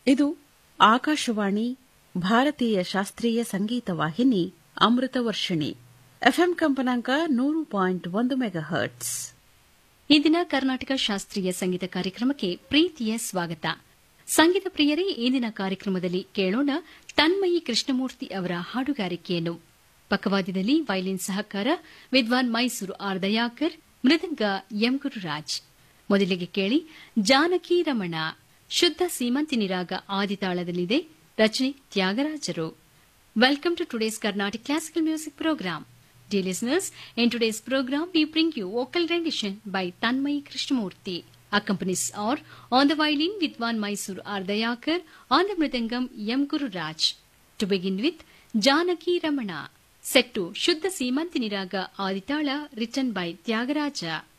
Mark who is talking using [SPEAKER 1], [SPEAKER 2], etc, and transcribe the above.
[SPEAKER 1] ಇದು ಆಕಾಶವಾಣಿ ಭಾರತೀಯ ಶಾಸ್ತ್ರೀಯ ಸಂಗೀತ ವಾಹಿನಿ ಅಮೃತ ವರ್ಷಿಣಿ ಎಫ್ಎಂ ಕಂಪನಾಂಕ ನೂರು ಪಾಯಿಂಟ್ ಒಂದು ಮೆಗಾ ಹರ್ಟ್ಸ್
[SPEAKER 2] ಇಂದಿನ ಕರ್ನಾಟಕ ಶಾಸ್ತ್ರೀಯ ಸಂಗೀತ ಕಾರ್ಯಕ್ರಮಕ್ಕೆ ಪ್ರೀತಿಯ ಸ್ವಾಗತ ಸಂಗೀತ ಪ್ರಿಯರೇ ಇಂದಿನ ಕಾರ್ಯಕ್ರಮದಲ್ಲಿ ಕೇಳೋಣ ತನ್ಮಯಿ ಕೃಷ್ಣಮೂರ್ತಿ ಅವರ ಹಾಡುಗಾರಿಕೆಯನ್ನು ಪಕ್ಕವಾದ್ಯದಲ್ಲಿ ವೈಲಿನ್ ಸಹಕಾರ ವಿದ್ವಾನ್ ಮೈಸೂರು ಆರ್ ದಯಾಕರ್ ಮೃದಂಗ ಎಂ ಗುರುರಾಜ್ ಮೊದಲಿಗೆ ಕೇಳಿ ಜಾನಕಿ ರಮಣ ಶುದ್ಧ ಸೀಮಂತಿನಿ ರಾಗ ಆದಿತಾಳದಲ್ಲಿದೆ ರಚನೆ ತ್ಯಾಗರಾಜರು welcome to today's Carnatic classical music programme Dear listeners, in today's program we bring you vocal rendition by Tanmay Krishnamurti. Accompanies are on the violin Vidwan Mysore R. Dayakar, on the mridangam M. Guru Raj. To begin with, Janaki Ramana, set to Shuddha Simanti Niraga Aditala written by Tyagaraja.